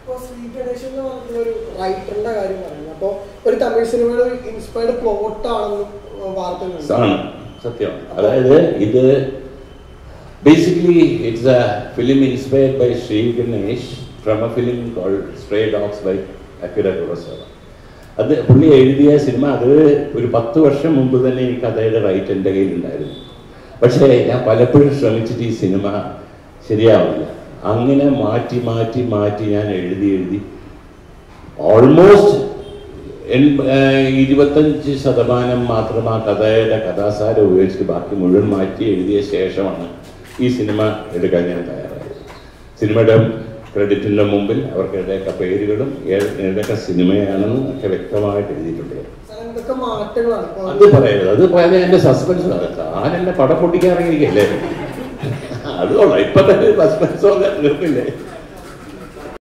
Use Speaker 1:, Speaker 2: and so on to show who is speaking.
Speaker 1: ഇപ്പോൾ ശ്രീ ഗണേശൻ എന്ന് പറഞ്ഞിട്ടുള്ള ഒരു റൈറ്ററിന്റെ കാര്യം പറയുന്നത് അപ്പോൾ ഒരു തമിഴ് സിനിമയുടെ ഇൻസ്പയർഡ് പ്ലോട്ട് ആണെന്ന് വാർത്തകളുണ്ട്
Speaker 2: ആണ് സത്യമാണ് അതായത് ഇത് basically it's a film inspired by Shri Ganesh from a film called stray dogs by Akira Kurosawa അത് പുള്ളി എഴുതിയ സിനിമ അത് ഒരു പത്ത് വർഷം മുമ്പ് തന്നെ ഈ കഥയുടെ റൈറ്റ് എൻ്റെ കയ്യിലുണ്ടായിരുന്നു പക്ഷേ ഞാൻ പലപ്പോഴും ശ്രമിച്ചിട്ട് ഈ സിനിമ ശരിയാവില്ല അങ്ങനെ മാറ്റി മാറ്റി മാറ്റി ഞാൻ എഴുതി എഴുതി ഓൾമോസ്റ്റ് ഇരുപത്തഞ്ച് ശതമാനം മാത്രം ആ കഥയുടെ കഥാസാരം ഉപയോഗിച്ച് ബാക്കി മുഴുവൻ മാറ്റി എഴുതിയ ശേഷമാണ് ഈ സിനിമ എടുക്കാൻ ഞാൻ തയ്യാറായത് സിനിമയുടെ ക്രെഡിറ്റിൻ്റെ മുമ്പിൽ അവർക്കിടയൊക്കെ പേരുകളും ഏ- ഏതൊക്കെ സിനിമയാണെന്നും ഒക്കെ വ്യക്തമായിട്ട് എഴുതിയിട്ടുണ്ട്
Speaker 1: സാർ, എന്തൊക്കെ മാറ്റങ്ങളാണ് ഇപ്പോൾ
Speaker 2: അത് പറയരുത് അത് പറയാൻ എന്റെ സസ്പെൻസ് താൻ എന്നെ പടം പൊട്ടിക്കാൻ ഇറങ്ങിയിരിക്കല്ലേ അത് കൊള്ളാം ഇപ്പൊ തന്നെ സസ്പെൻസ് തീർന്നില്ലേ